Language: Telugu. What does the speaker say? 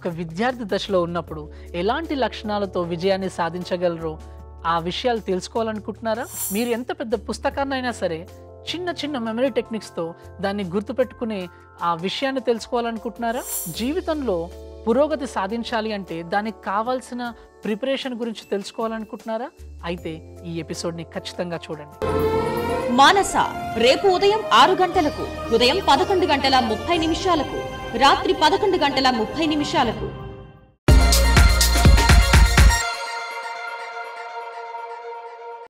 ఒక విద్యార్థి దశలో ఉన్నప్పుడు ఎలాంటి లక్షణాలతో విజయాన్ని సాధించగలరో ఆ విషయాలు తెలుసుకోవాలనుకుంటున్నారా మీరు ఎంత పెద్ద పుస్తకాన్నైనా సరే చిన్న చిన్న మెమరీ టెక్నిక్స్తో దాన్ని గుర్తుపెట్టుకునే ఆ విషయాన్ని తెలుసుకోవాలనుకుంటున్నారా జీవితంలో పురోగతి సాధించాలి అంటే దానికి కావాల్సిన ప్రిపరేషన్ గురించి తెలుసుకోవాలనుకుంటున్నారా అయితే ఈ ఎపిసోడ్ని ఖచ్చితంగా చూడండి మానస రేపు ఉదయం ఆరు గంటలకు ఉదయం పదకొండు గంటల ముప్పై నిమిషాలకు రాత్రి పదకొండు గంటల ముప్పై నిమిషాలకు